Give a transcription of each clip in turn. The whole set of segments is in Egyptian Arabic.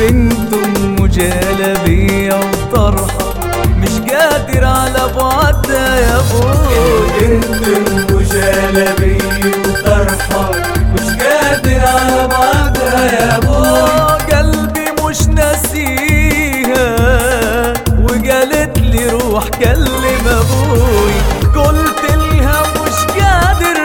بنت ام جلبية وطرحة مش قادر على بعدها يا ابوي بنت ام جلبية وطرحة مش قادر على بعضها يا ابوي آه، قلبي مش ناسيها وقالت لي روح كلم ابوي قلت لها مش قادر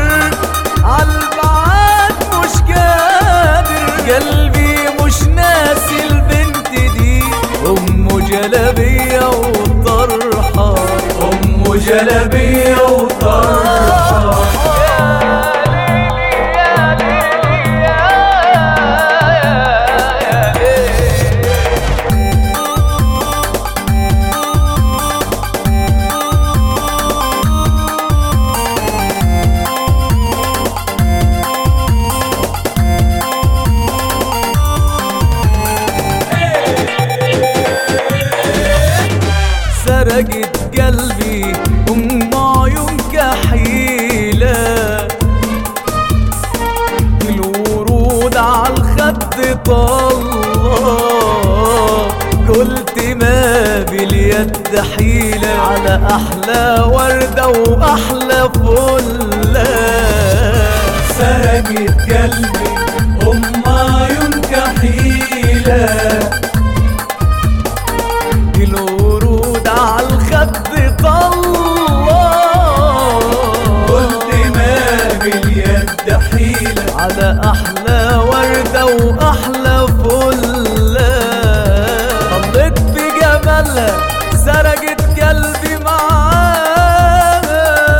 عالبعاد مش قادر قلبي مش ناسي البنت دي ام جلبية وطرحة ام جلبية وطرحة سرقت قلبي ام عيون كحيلة الورود عالخد طلة قلت ما باليد حيلة على أحلى وردة وأحلى فلة سرقت قلبي ام عيون كحيلة الورود عالخد طلة قلت ما باليد حيلة على احلى وردة واحلى فلة طلت بجمالها سرقت قلبي معاها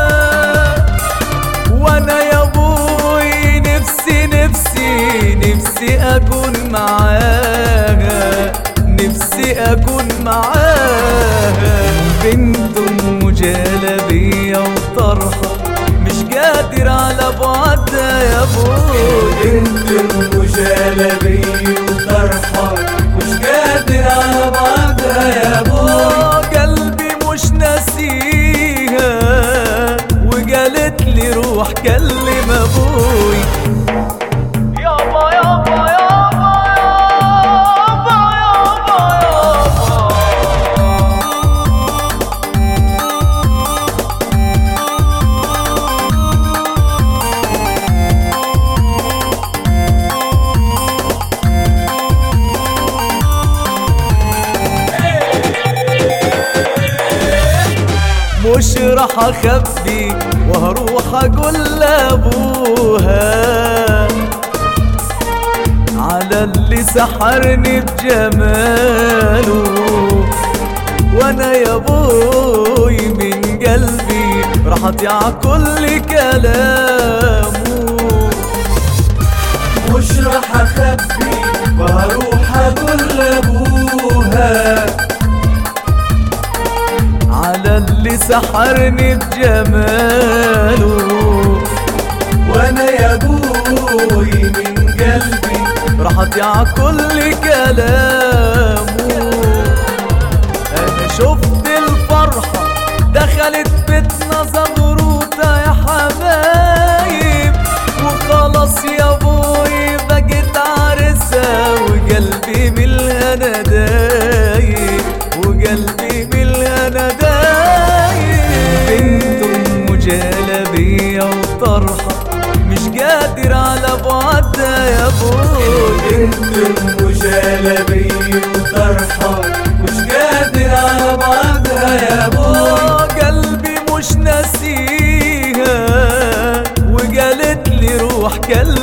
وانا يا ابوي نفسي نفسي نفسي اكون معاها نفسي اكون معاها بنت ام جلبية وطرحة مش قادر على بعدها يا ابوي بنت ام جلبية وطرحة مش قادر على بعضها يا ابوي آه، قلبي مش ناسيها وقالت لي روح كلم ابوي يابا يابا يابا يابا يابا يابا مش راح اخبي وهروح اقول لابوها على اللي سحرني بجماله وانا يا ابوي من قلبي راح اضيع كل كلامه مش راح اخبي وهروح اقول لابوها على اللي سحرني بجماله وانا يا ابوي من قلبي راح اضيع كل كلامه انا شفت الفرحة دخلت بيتنا زغروطة يا حبايب وخلاص يا ابوي بقيت عرسة وقلبي من الهنا دايب وقلبي من الهنا دايب بنت ام جلبية وطرحة مش قادر على بعدها يا ابوي بنت ام جلبية وطرحة مش قادر على بعضها يا ابوي آه، قلبي مش ناسيها وقالت لي روح كلم